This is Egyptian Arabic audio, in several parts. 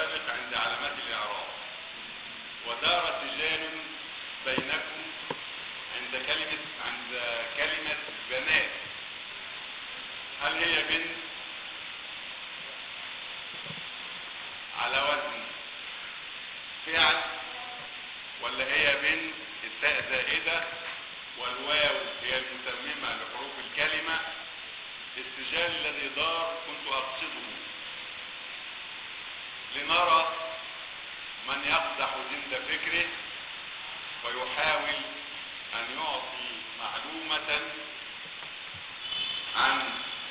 نتفق عند علامات الإعراب ودار سجال بينكم عند كلمة عند كلمة بنات هل هي بنت على وزن فعل ولا هي بنت التاء زائدة والواو هي المتممة لحروف الكلمة السجال الذي دار كنت أقصده لنرى من يقدح جند فكره ويحاول أن يعطي معلومة عن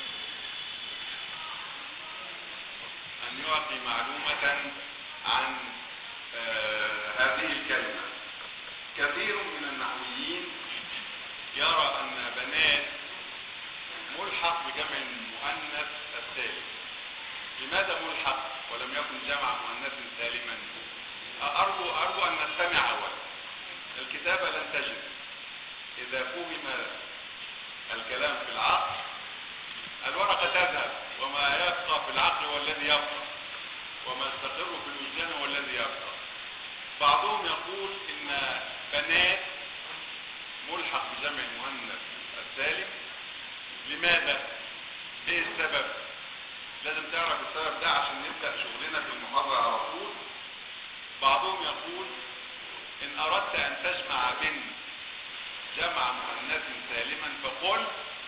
أن يعطي معلومة عن آه هذه الكلمة كثير من النحويين يرى أن بنات ملحق بجمع المؤنث السالم لماذا ملحق ولم يكن جمع مؤنث سالما أرجو, أرجو أن نستمع أولا الكتابة لن تجد إذا فهم الكلام في العقل الورقة تذهب وما يبقى في العقل هو الذي يبقى وما يستقر في الوجدان هو الذي يبقى بعضهم يقول إن بنات ملحق بجمع المؤنث السالم لماذا؟ ايه السبب؟ لازم تعرف السبب ده عشان نبدأ شغلنا في المحاضرة على طول بعضهم يقول ان اردت ان تجمع بنت جمع مؤنث سالما فقل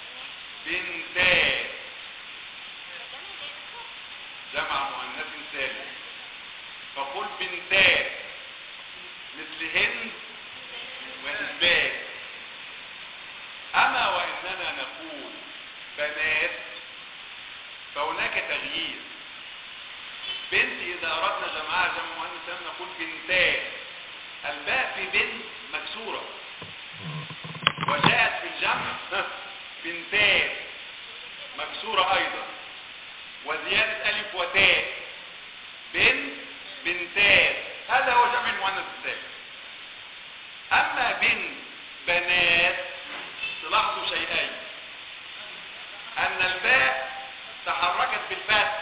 بنتان جمع مؤنث سالم فقل بنتان مثل هند وهندات اما واننا نقول بنات فهناك تغيير بنت اذا اردنا جمعها جمع مؤنث سالم نقول بنتان الباء في بنت مكسوره وجاءت في الجمع بنتان مكسوره ايضا وزياده الف وتاء بنت بنتان هذا هو جمع المؤنث السالم اما بنت بنات تلاحظوا شيئين ان الباء تحركت بالفتح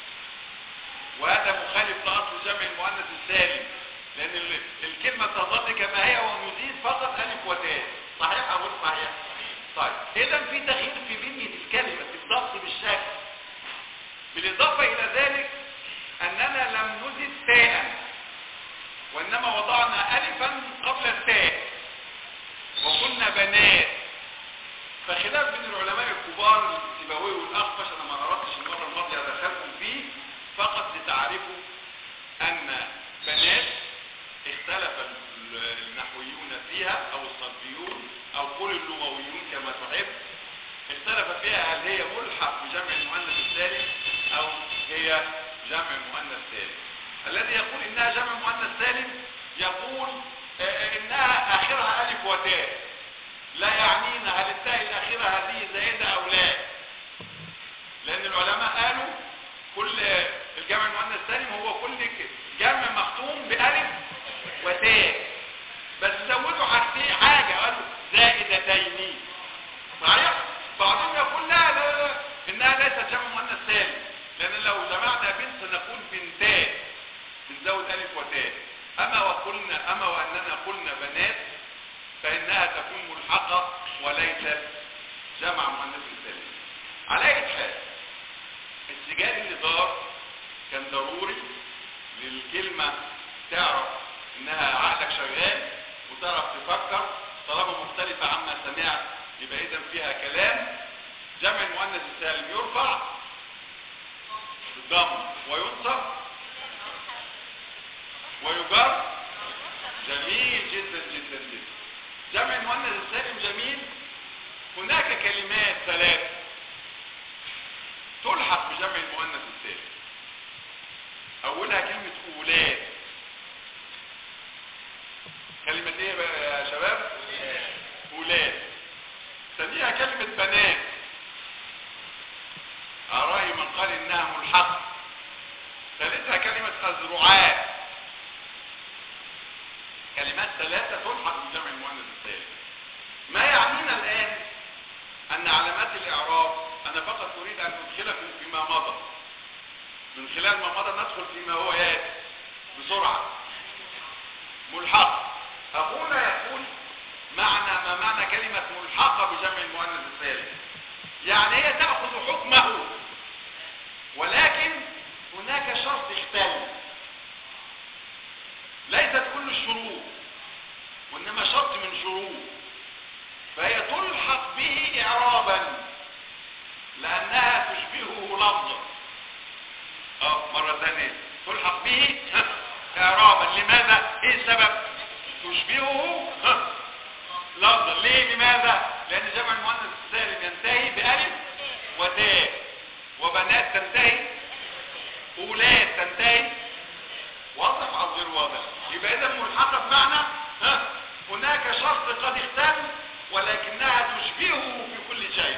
وهذا مخالف لاصل جمع المؤنث السالم لان الكلمه تظل كما هي ونزيد فقط الف وتاء صحيح او غير صحيح طيب اذا في تغيير في بنيه الكلمه في الضبط بالشكل بالاضافه الى ذلك اننا لم نزد تاء وانما وضعنا الفا قبل التاء وقلنا بنات فخلاف بين العلماء الكبار السيبوي والاخفش انا ما اردتش المره الماضيه ادخلكم فيه فقط لتعرفوا ان بنات اختلف النحويون فيها او الصرفيون او كل اللغويون كما تحب اختلف فيها هل هي ملحق بجمع المؤنث السالم او هي جمع مؤنث سالم الذي يقول انها جمع مؤنث سالم يقول انها اخرها الف وتاء لا يعنينا هل التاء الاخيره هذه زائده او لا لان العلماء قالوا كل الجمع المؤنث السالم هو كل جمع مختوم بالف وتاء بس زودوا حاجتين حاجه قالوا زائدتين صحيح بعضهم يقول لا لا لا انها ليست جمع مؤنث سالم لان لو جمعنا بنت سنقول بنتان بنزود الف وتاء اما وقلنا اما واننا قلنا بنات فانها تكون ملحقه وليست جمع مؤنث سالم على اي حال السجال اللي دار كان ضروري للكلمه تعرف انها عقلك شغال وتعرف تفكر طالما مختلفه عما سمعت يبقى اذا فيها كلام جمع المؤنث السالم يرفع بالضم وينصب ويجر جميل جدا جدا جدا جمع المؤنث السالم جميل هناك كلمات ثلاث تلحق بجمع المؤنث السالم اولها كلمة اولاد كلمة ايه بقى يا شباب اولاد ثانيها كلمة بنات أرأي من قال إنها ملحقة ثالثها كلمة أزرعات كلمات ثلاثة تلحق بجمع المؤنث الثالث ما يعنينا الآن أن علامات الإعراب أنا فقط أريد أن أدخل فيما مضى من خلال ما مضى ندخل فيما هو ياتي بسرعة ملحق أخونا يقول معنى ما معنى كلمة ملحقة بجمع المؤنث السالم يعني هي تأخذ حكمه ولكن هناك شرط اختل ليست كل الشروط وإنما شرط من شروط فهي تلحق به إعرابا لأنها تشبهه لفظا اه مرة ثانية تلحق به إعرابا لماذا؟ إيه السبب؟ تشبهه لفظا ليه لماذا؟ لأن جمع المؤنث السالم ينتهي بألف وتاء وبنات تنتهي أولاد تنتهي واضح أو غير واضح يبقى إذا ملحقة بمعنى ها هناك شرط قد اختل ولكنها تشبهه في كل شيء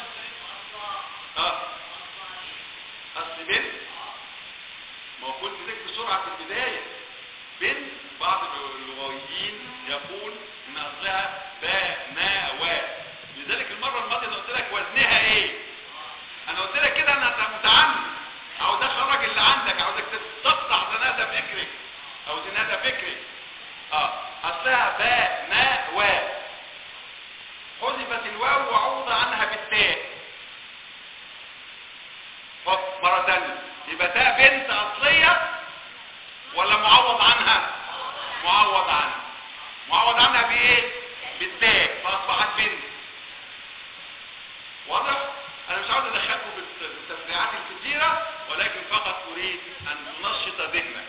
اه اصل بنت ما هو كنت ذيك بسرعة في البداية بنت بعض اللغويين يقول ان اصلها باء ما و لذلك المرة الماضية انا قلت لك وزنها ايه انا قلت لك كده انا متعمد عاوز اخرج اللي عندك عاوزك تقطع زنادة فكرك او زنادة فكرك اه اصلها باء ما و حذفت الواو وعوض عنها بالتاء خد مرة تانية يبقى تاء بنت اصلية ولا معوض عنها معوض عنها معوض عنها بايه بالتاء فاصبحت بنت واضح انا مش عاوز ادخلكم بالتفريعات الكثيرة ولكن فقط اريد ان تنشط ذهنك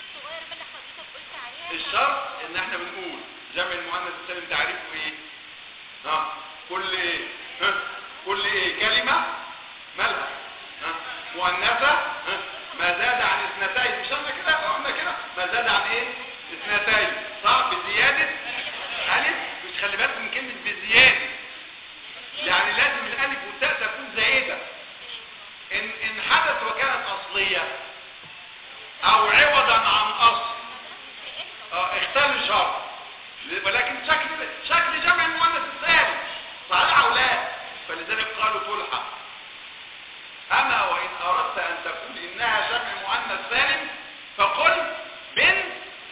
الشرط ان احنا بنقول جمع المؤنث السالم تعريفه ايه ها كل ايه ها كل ايه كلمة مالها ها مؤنثة ها ما زاد عن اثنتين مش احنا كده قلنا كده ما زاد عن ايه اثنتين صح بزيادة الف مش خلي بالك من كلمة بزيادة يعني لازم الالف والتاء تكون زائدة ان ان حدث وكانت اصلية او عوضا عن اصل اه اختل شرط ولكن شكل شكل جمع المؤنث السالم صحيح او لا فلذلك قالوا تلحق اما وان اردت ان تقول انها جمع مؤنث سالم فقل بنت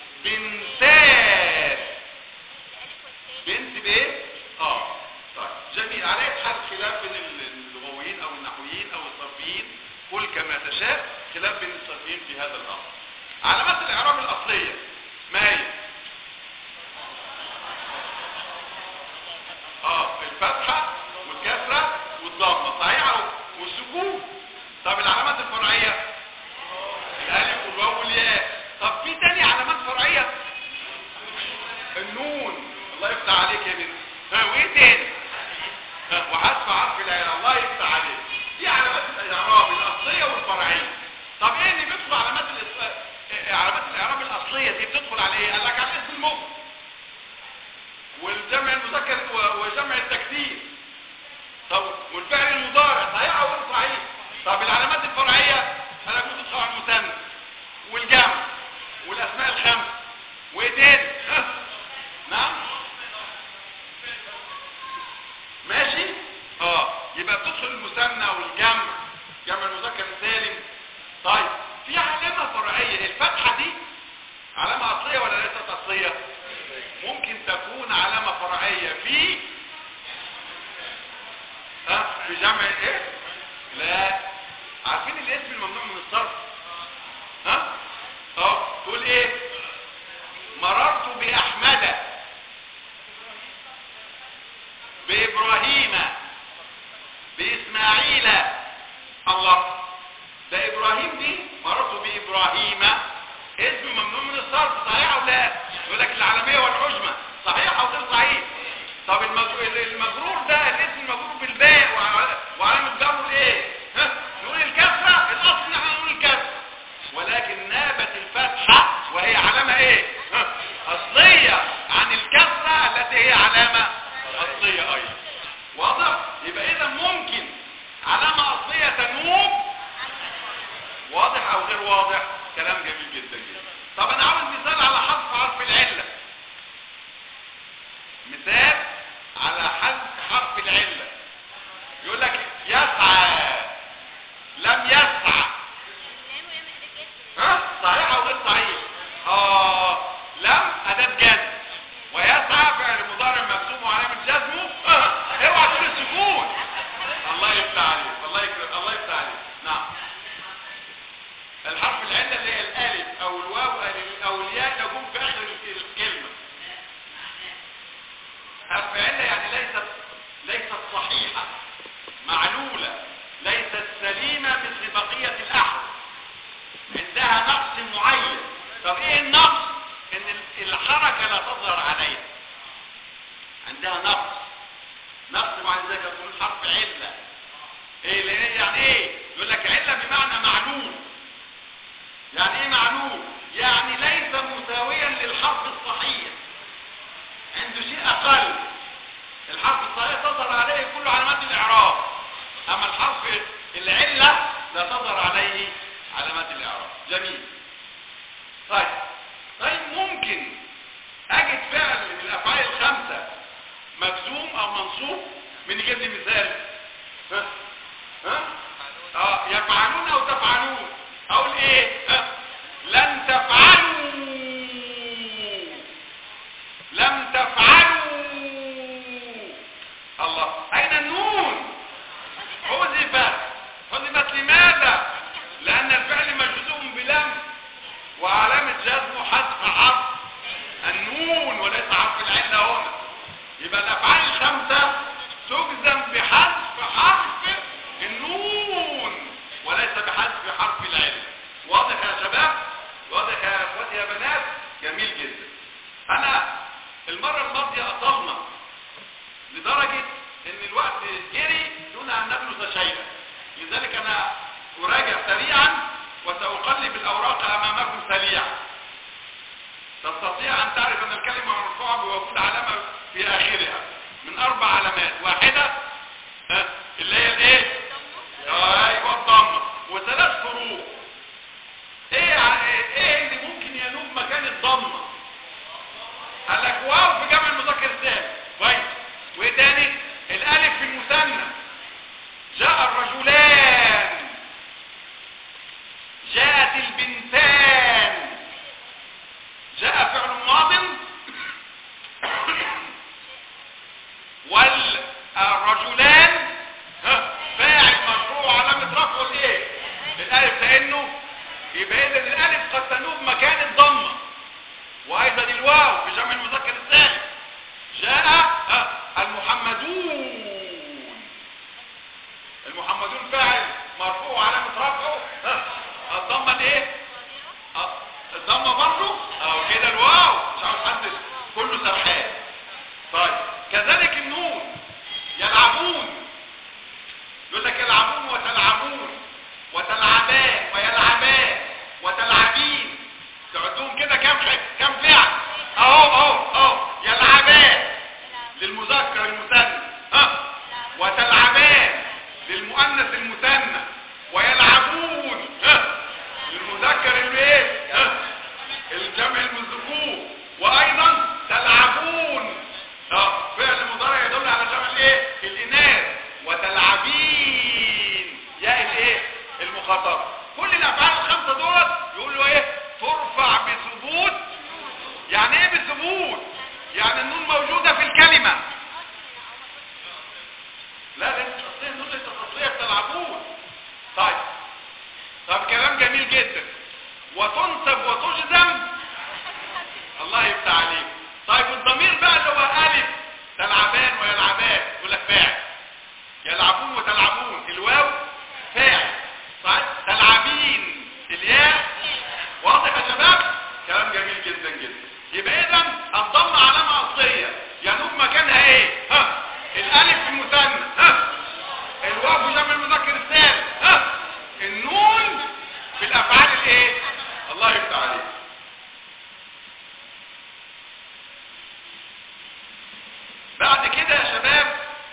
بنتات بنت بايه اه طيب جميل على حال خلاف بين اللغويين او النحويين او الصرفيين قل كما تشاء خلاف بين الصرفيين في هذا الامر علامات الاعراب الاصليه ما هي اه الفتحة والكسرة والضمة صحيحة والسكون طب العلامات الفرعية الالف والواو والياء طب في تاني علامات فرعية النون الله يفتح عليك يا بنت ها وايه تاني ها وحذف حرف العين الله يفتح عليك دي علامات الاعراب الاصلية والفرعية طب ايه اللي بيدخل علامات الإص... علامات الاعراب الاصلية دي بتدخل على ايه قال لك على اسم المفرد والجمع المذكر وجمع التكثير طب والفعل المضارع صحيح او غير صحيح طب العلامات الفرعيه انا كنت تدخل على المثنى والجمع والاسماء الخمس وايه تاني نعم ماشي اه يبقى بتدخل المثنى والجمع جمع المذكر السالم طيب في علامه فرعيه الفتحه دي علامه اصليه ولا ليست اصليه ممكن تكون علامة فرعية في ها في جمع ايه لا عارفين الاسم الممنوع من الصرف ها اه تقول ايه مررت باحمد بابراهيم باسماعيل الله ده ابراهيم دي مررت بابراهيم اسم ممنوع من الصرف صحيح او لا يقول لك العالمية والعجمة صحيح او غير صحيح طب المجرور ده الاسم المجرور بالباء وعلامة جره ايه ها نقول الكسرة الاصل ان احنا نقول الكسرة ولكن نابت الفتحة وهي علامة ايه ها اصلية عن الكسرة التي هي علامة اصلية ايضا واضح يبقى اذا ممكن علامة اصلية تنوب واضح او غير واضح كلام جميل جدا جدا طب انا عاوز مثال على حذف حرف العلة مثال على حذف حرف العلة يقول لك يسعى لم يسعى ها صحيح او غير صحيح طب ايه النقص ان ال- الحركة لا تظهر عليها عندها نقص نقص مع ذلك يكون حرف علة ايه لان يعني ايه يقول لك علة بمعنى معلوم يعني ايه معلوم يعني ليس مساويا للحرف الصحيح عنده شيء اقل الحرف الصحيح تظهر عليه كل علامات الاعراب اما الحرف العلة لا تظهر عليه علامات الاعراب جميل طيب طيب ممكن اجد فعل من الافعال الخمسة مجزوم او منصوب من يجيب لي مثال ها ها اه يفعلون او تفعلون اقول ايه ها لن تفعلوا لم تفعلوا الله اين النون حذفت حذفت لماذا لان الفعل مجزوم بلم وعلامة جزمه حذف حرف النون وليس حرف العلة هنا يبقى الافعال الخمسة تجزم بحذف حرف النون وليس بحذف حرف العلة واضح يا شباب واضح يا اخواتي يا بنات جميل جدا انا المرة الماضية اطلنا لدرجة ان الوقت جري دون ان نبلغ شيئا لذلك انا اراجع سريعا وساقلب الاوراق امامكم سريعا تستطيع ان تعرف ان الكلمة مرفوعة بوجود علامة في اخرها من اربع علامات واحدة ها، اللي هي الايه ايوه الضمة وثلاث فروق ايه ع- ايه اللي ممكن ينوب مكان الضمة قال لك واو في جمع المذكر السالم كويس وايه تاني الالف في المثنى جاء الرجلان جاءت البنتان جاء فعل ماض والرجلان ها، فاعل مرفوع علامة رفعه الايه الالف لانه يبقى اذا الالف قد تنوب مكان الضمه وايضا الواو في جمع المذكر الثالث جاء ها، المحمدون المحمدون فاعل مرفوع علامة رفعه ها، الضمة الايه آه، الضمة برضه او كده الواو مش عاوز حد كله سرحان طيب كذلك النون يلعبون يقول لك يلعبون وتلعبون وتلعبان ويلعبان وتلعبين تعدهم كده كم كم فعل اهو اهو اهو يلعبان للمذكر المثنى ها وتلعبان للمؤنث المثنى ويلعبون ها للمذكر الايه ها الجمع المذكور وايضا تلعبون اه فعل مضارع يدل على جمع الايه الاناث وتلعبين يا الايه المخاطبه كل الافعال الخمسه دول يقولوا ايه ترفع بثبوت يعني ايه بثبوت يعني النون موجوده في الكلمه لا لا انت تصليه نون التصليه بتلعبون طيب طب كلام جميل جدا وتنسب وتجزم الله يفتح عليك طيب الضمير بقى اللي هو الف تلعبان ويلعبان يقول لك فاعل يلعبون وتلعبون الواو فاعل طيب تلعبين الياء واضح يا شباب كلام جميل جدا جدا يبقى اذا الضم علامه اصليه ينوب مكانها ايه ها الالف في المثنى ها الواو في جمع المذكر الثالث ها النون في الافعال الايه الله يفتح عليك بعد كده يا شباب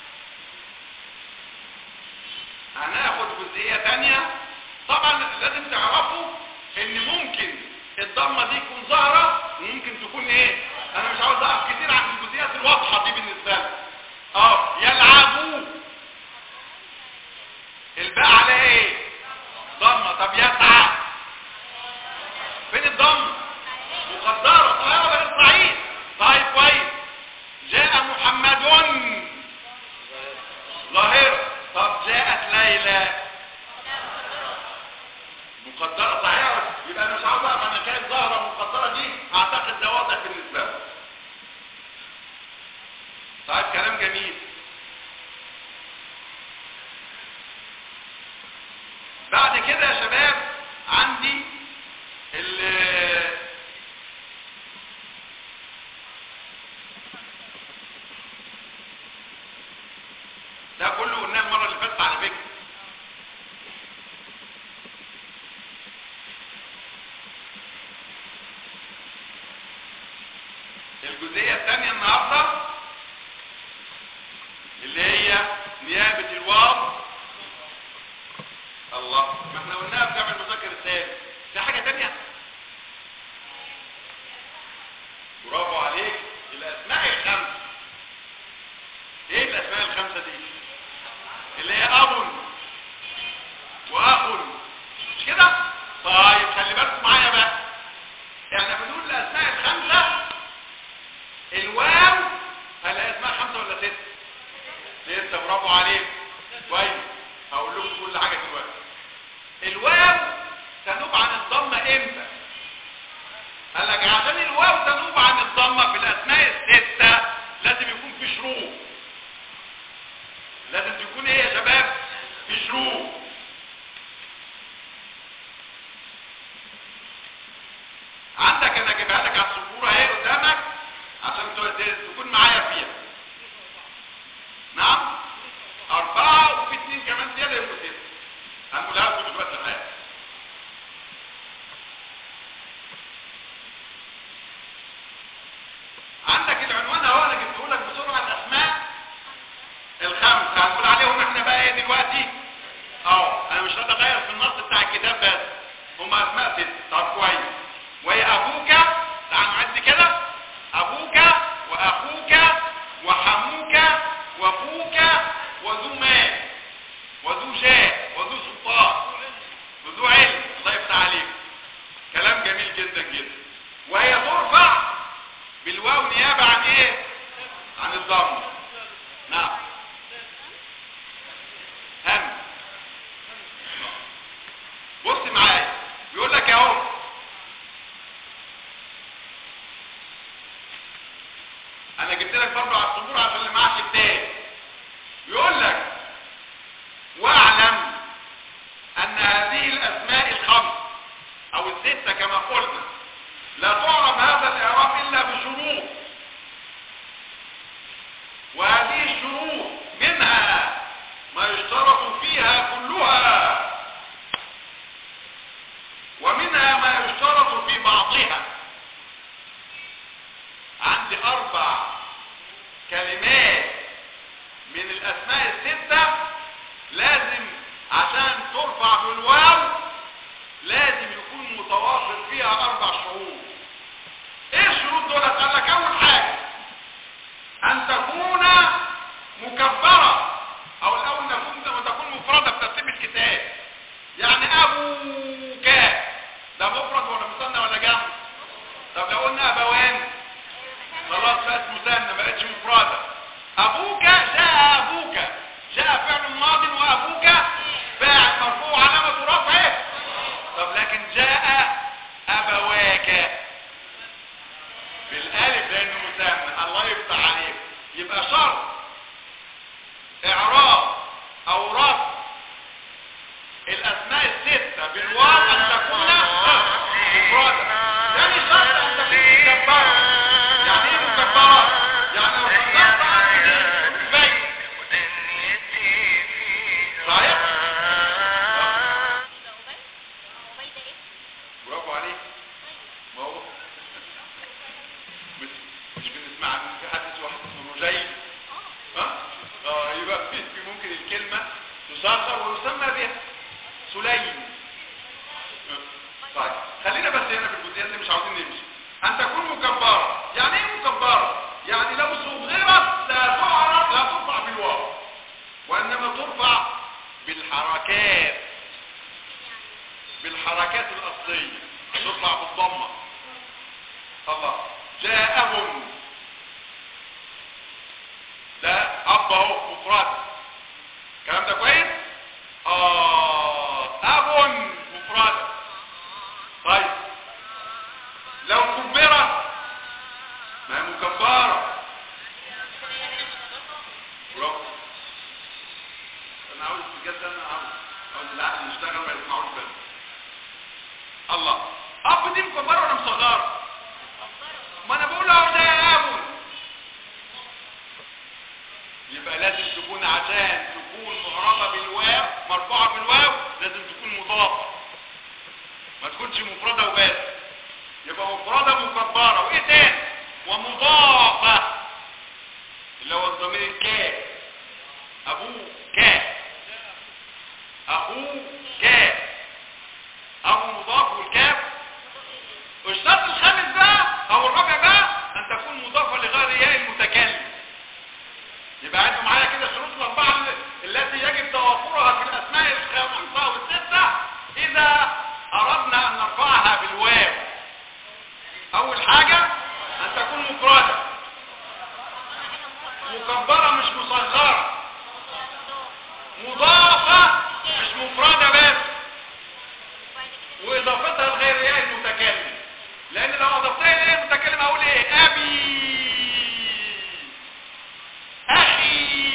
هناخد جزئية تانية طبعا لازم تعرفوا ان ممكن الضمة دي تكون ظاهرة وممكن تكون ايه انا مش عاوز اقف كتير عن الجزئيات الواضحة دي بالنسبة لي اه يلعبوا الباء على ايه ضمة طب يسعى فين الضمة مقدرة طيب غير صحيح طيب كويس جاء محمد ظاهرة طب جاءت ليلى مقدرة صحيحة يبقى انا مش عاوز اعرف انا كانت ظاهرة مقدرة دي اعتقد ده واضح بالنسبة لي طيب كلام جميل بعد كده يا شباب عندي ال- الجزئية الثانية النهاردة اللي هي نيابة الواو الله ما احنا قلناها في جمع المذكر الثاني في حاجة تانية برافو عليك الاسماء الخمسة ايه الاسماء الخمسة دي اللي هي اب واخ مش كده طيب خلي بالكم معايا بقى احنا بنقول الاسماء الخمسة الواو هل اسماء خمسة ولا ستة ستة برافو عليك كويس هقول لكم كل حاجة دلوقتي الواو تنوب عن الضمة امتى قال لك عشان الواو تنوب عن الضمة في الاسماء الستة لازم يكون في شروط لازم تكون ايه يا شباب في شروط عندك انا اجيبها لك على السبوره اهي قدامك عشان تكون معايا فيها نعم اربعه وفي اثنين كمان زياده يبقوا سته هنقولها لكم دلوقتي الحقيقه عندك العنوان اهو انا جبته لك بسرعه الاسماء الخمسه هنقول عليهم احنا بقى ايه دلوقتي اهو انا مش راضي اغير في النص بتاع الكتاب بس هم اسماء ست طب كويس وهي ابوك تعال نعد كده ابوك واخوك وحموك وفوك وذو مال وذو جاه وذو سلطان وذو علم الله يفتح عليك كلام جميل جدا جدا وهي ترفع بالواو نيابه عن ايه عن الضم نعم هم بص معايا بيقول لك اهو انا جبت لك برضه على الصبور عشان اللي معاه كتاب يقول لك واعلم ان هذه الاسماء الخمس او الستة كما قلنا لا تعرف هذا الاعراب الا بشروط وهذه الشروط منها ما يشترط فيها كلها ومنها ما يشترط في بعضها عندي اربع كلمات من الاسماء الستة لازم عشان ترفع بالواو لازم يكون متوافر فيها اربع شروط ايه الشروط دول قال لك اول حاجة ان تكون مكبرة او الاول نكون تكون مفردة بترتيب الكتاب يعني ابوك ده مفرد ولا مثنى ولا جمع طب لو قلنا ابوان خلاص بقت مثنى ما بقتش مفردة ابوك جاء ابوك جاء فعل ماض وابوك فاعل مرفوع علامة رفعه طب لكن جاء ابواك بالالف لانه مثنى الله يفتح عليك يبقى شرط اعراب او رفع الاسماء الستة بالواو ان تكون مفردة ثاني شرط ان تكون مكبرة يعني ايه مكبرة يعني لو صدقت عنه البيت صحيح برافو عليك ما هو مش مش بنسمع عن في حدث واحد اسمه رجيل ها اه يبقى في في ممكن الكلمة تسخر ويسمى بها سليم طيب خلينا بس هنا في الجزئيات اللي مش عاوزين نمشي ان تكون مكبرة يعني ايه مكبرة يعني لو صغرت لا تعرف لا ترفع بالواو وانما ترفع بالحركات بالحركات الاصلية ترفع بالضمة الله جاءهم ده اب اهو مفرد الكلام ده كويس اه اب مفرد طيب لو كبرت ما هي مكبرة برافو انا عاوز بجد انا عاوز عاوز العقل يشتغل ما يسمعوش بس الله اب دي مكبرة ولا مصغرة ما انا بقول اهو ده يا ابو يبقى لازم تكون عشان تكون معربة بالواو مرفوعة بالواو لازم تكون مضافة ما تكونش مفردة وبس يبقى مفردة مكبرة وايه تاني ومضافة الشرط الخامس بقى او الرابع بقى ان تكون مضافة لغير ياء المتكلم يبقى انتوا معايا كده الشروط الاربعة ال- التي يجب توافرها في الاسماء الخمسة والستة اذا اردنا ان نرفعها بالواو اول حاجة ان تكون مفردة مكبرة مش مصغرة مضافة مش مفردة بس واضافتها لغير ايه المتكلم لان لو اضفتها اليه المتكلم اقول ايه ابي اخي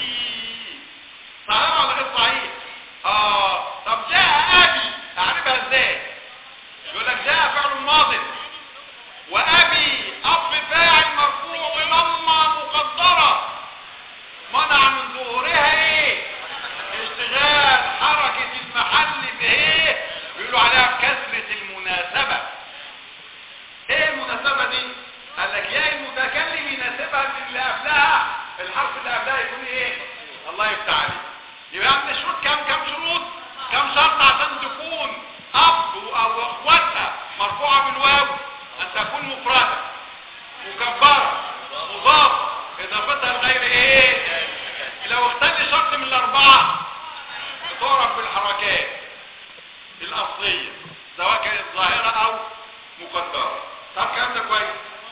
صحيح ولا غير صحيح اه طب جاء ابي اعرفها ازاي يقول لك جاء فعل ماضي وابي اب فاعل مرفوع بضمه مقدره منع من ظهورها ايه اشتغال حركة المحل بايه بيقولوا عليها بكسرة المناسبة ايه المناسبة دي قال لك يا المتكلم يناسبها اللي قبلها الحرف اللي قبلها يكون ايه الله يفتح عليك يبقى عندنا شروط كام كام شروط كام شرط عشان تكون اب او اخواتها مرفوعة بالواو ان تكون مفردة مكبرة مضافة اضافتها لغير ايه لو اختل شرط من الاربعة بتعرف بالحركات الاصلية سواء كانت ظاهرة او مقدرة طب الكلام ده كويس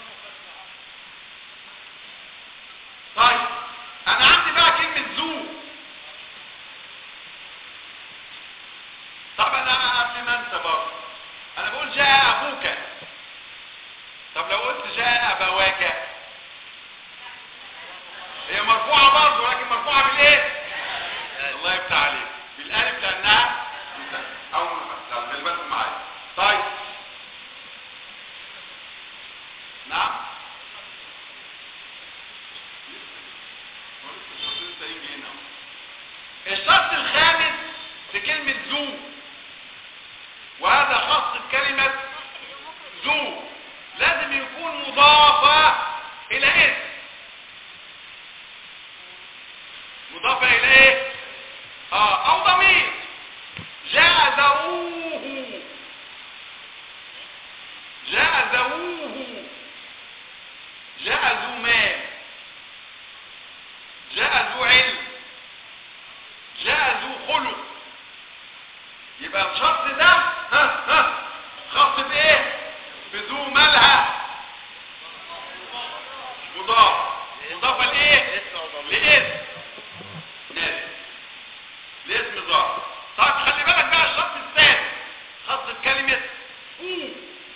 طيب انا عندي بقى كلمة ذو طب انا قبل ما انسى برضه انا بقول جاء ابوك طب لو قلت جاء ابواك هي مرفوعة برضه ولكن مرفوعة بالايه الله يفتح عليك بالالف لانها او منفصلة خلي بالكم معايا طيب نعم الشرط الخامس في كلمة ذو وهذا خاص بكلمة ذو لازم يكون مضافة إلى اسم مضافة إلى إيه؟ آه أو ضمير جاء ذووه جاء ذووه جاء ذو مال جاء ذو علم جاء ذو خلق يبقى الشخص ده ها ها خاص بايه بذو مالها مضاف مضاف لايه لاسم ناس لاسم ظاهر طب خلي بالك بقى الشرط الثاني خاص بكلمه فو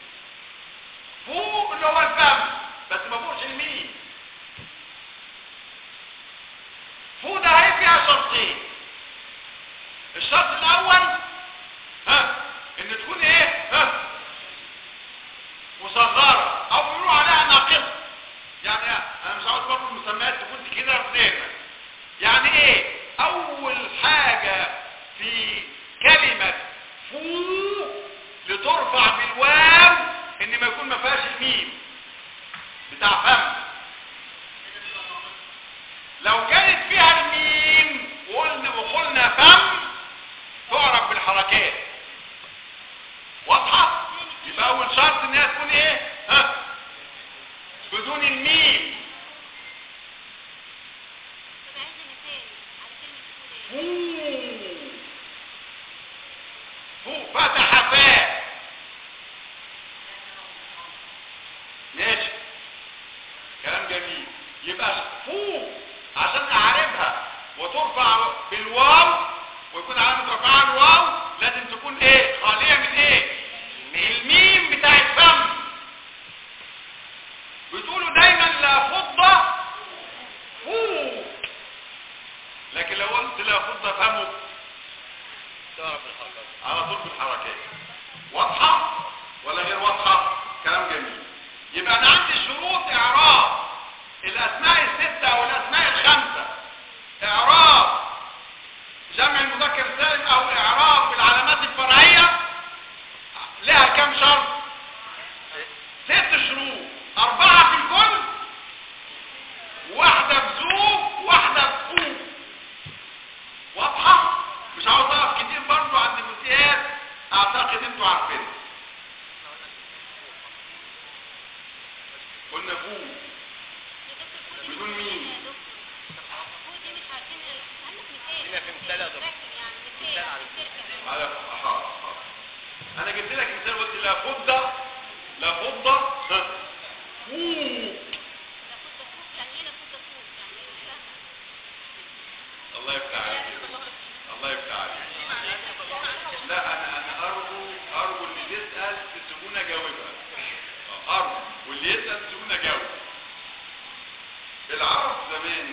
فو اللي هو الفم بس ما فوقش الميم فو ده هي فيها شرطين الشرط الاول ها ان تكون ايه ها مصغره او بيقولوا عليها ناقصه يعني انا مش عاوز برضه المسميات تكون كده في ذهنك يعني ايه اول حاجه في كلمه فو لترفع بالواو ان ما يكون ما فيهاش الميم بتاع فم لو كانت فيها الميم وقلنا وقلنا فم تعرف بالحركات واضحه يبقى اول شرط انها تكون ايه ها بدون الميم فو فو فتح فاء ماشي كلام جميل يبقى فو عشان اعرفها وترفع بالواو ويكون علامة رفعها الواو لازم تكون ايه خالية من ايه الميم بتاع الفم بتقولوا دايما لا فضة فو لكن لو قلت لا فضة فمه تعرف الحركات على طول بالحركات واضحة ولا غير واضحة كلام جميل يبقى انا عندي شروط اعراب الاسماء الستة او الاسماء الخمسة اعراب جمع المذكر السالم او اعراب بالعلامات الفرعية لها كم شرط ست شروط اربعة في الكل واحدة بذوب واحدة بفوق واضحة مش عاوز اقف كتير برضو عند الجزئيات اعتقد انتوا عارفينها قلنا فو يا دكتور فودي بدون مش مين؟ عارفين يا دكتور فودي مش عارفين عندك مثال هنا في مثال يا دكتور. ركز يعني مثال مثال على مثال كمان. على حاضر حاضر انا جبت لك مثال قلت لا فضه لا فضه ها فو لا فوت فوق يعني ايه لا فوت فوق يعني ايه مش فاهمة. الله يفتح عليك الله يفتح عليك لا انا انا ارجو ارجو اللي يسال تسيبونا جاوبها ارجو واللي يسال تسيبونا جاوب العرب زمان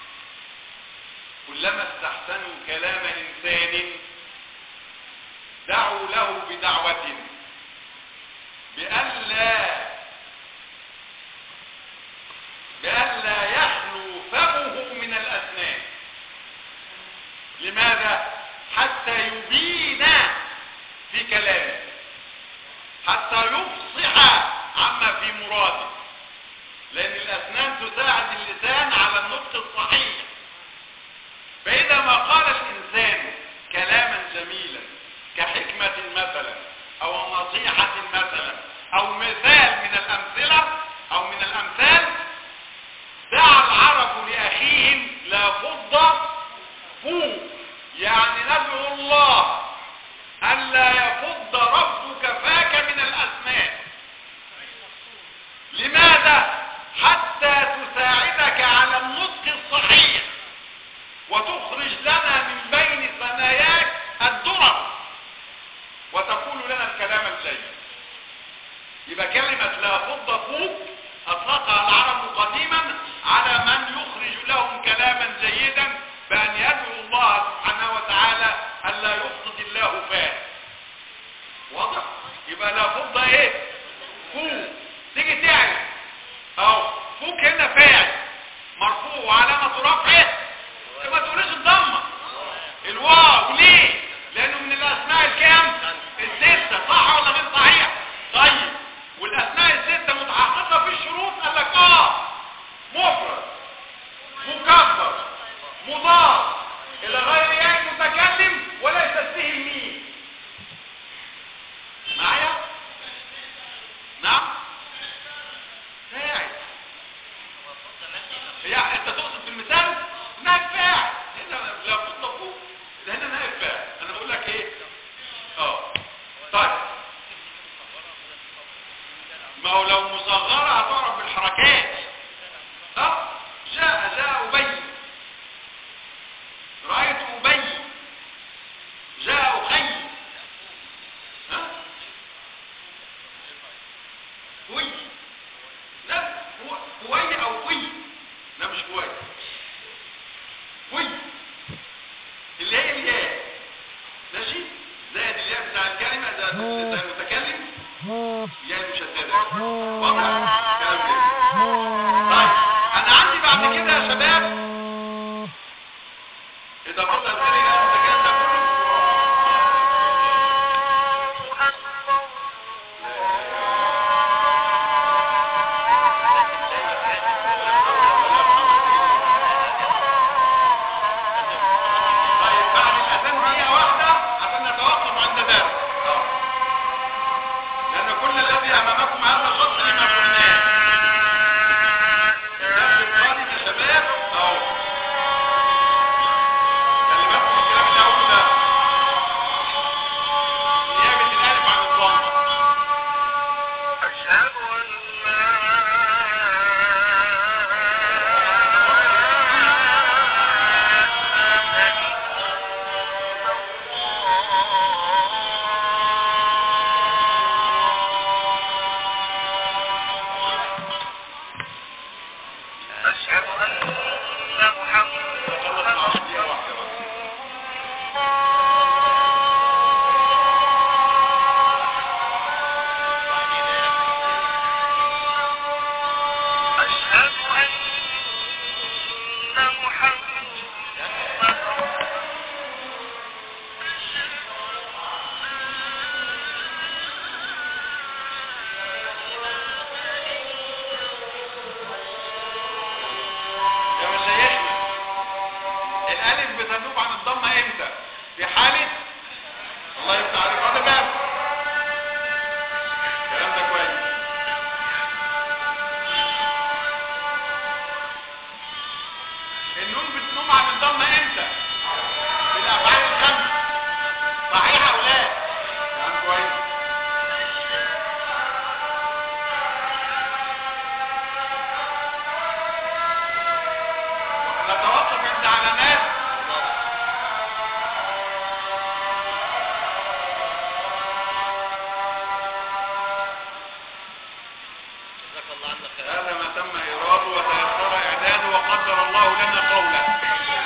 كلما استحسنوا كلام انسان دعوا له بدعوة بألا بألا يخلو فمه من الأسنان لماذا حتى يبين في كلامه حتى يفصح عما في مراده لان الاسنان تساعد اللسان على النطق الصحيح فاذا ما قال الانسان كلاما جميلا كحكمة مثلا او نصيحة مثلا او مثال من الامثلة او من الامثال دعا العرب لاخيهم لا فضة فوق يعني ندعو الله ألا يفض ربك فاك من الأسنان لماذا؟ حتى تساعدك على النطق الصحيح وتخرج لنا من بين ثناياك الدرر وتقول لنا الكلام الجيد يبقى كلمة لا فض فوق أطلقها العرب قديما على من يخرج لهم كلاما جيدا بأن يدعو الله سبحانه وتعالى ألا يفقد الله فاه واضح؟ يبقى لا فض ايه؟ فوق تيجي تعرف اهو فوق هنا فاعل مرفوع وعلامة رفعه ما تقولش الضمة الواو ليه؟ لأنه من الأسماء الكام؟ الستة صح ولا غير صحيح؟ طيب والأسماء الستة متحققة في الشروط قال لك اه مفرد مكبر مضاف الى غير ياء متكلم وليس فيه الميم معايا نعم فاعل هي انت تقصد في المثال نائب فاعل هنا لا تطلقوا ده هنا نائب فاعل انا بقول لك ايه اه طيب ما هو لو مصغرة هتعرف بالحركات اه جاء جاء أبي رأيت أبي جاء أخي ها كوي لا هو كوي أو كوي لا مش كوي كوي اللي هي الياء ماشي زائد الياء بتاع الكلمة زائد زائد المتكلم ياء مشددة واضح كلام جميل طيب انا عندي بعد كده يا شباب اذا فضل الكلمة المتكلم ده كله نتوقف عند علامات جزاك الله عنا خير هذا ما تم إيراده وتيسر إعداده وقدر الله لنا قوله